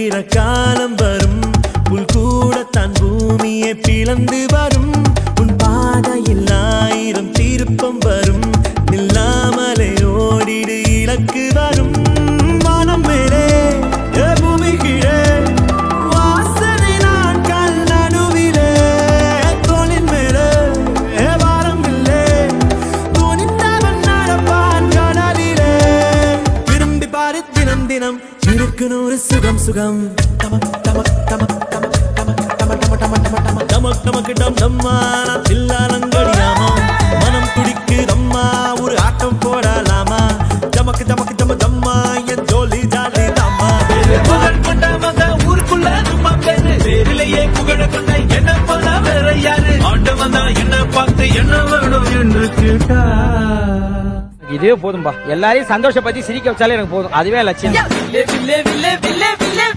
அழிகிற காலம் வரும் புல் கூட தன் பூமியை பிளந்து வரும் உன் பாதையில் ஆயிரம் திருப்பம் வரும் நில்லாமலே ஓடிடு இலக்கு வரும் வானம் மேலே ஏ பூமி கீழே வாசனை நான் கல் நடுவிலே தோளின் மேலே ஏ வாரம் இல்லை துணிந்தவன் நடப்பான் கடலிலே விரும்பி பாரு தினம் தினம் இருக்கு நூறு சுகம் சுகம் தமக் தமக் தமக் தமக் தமக் தமக் தமக் தமக் தமக் தமக் தமக் தமக்கு டம் டம்மா நான் தில்லாலங்கடியாமா மனம் துடிக்குதம்மா ஒரு ஆட்டம் போடலாமா ஜமக்கு ஜமக்கு ஜம ஜம்மா என் ஜோலி ஜாலி தாமா புகழ் கொண்ட மக ஊருக்குள்ள நம்ம பேரு பேரிலேயே புகழ கொண்ட என்ன போல வேற யாரு ஆண்டவன் தான் என்ன பார்த்து என்ன வேணும் என்று கேட்டா இதுவே போதும்பா எல்லாரையும் சந்தோஷப்படுத்தி சிரிக்க வச்சாலே எனக்கு போதும் அதுவே லட்சியம் வில்லே வில்லே வில்லே வில்லே வில்லே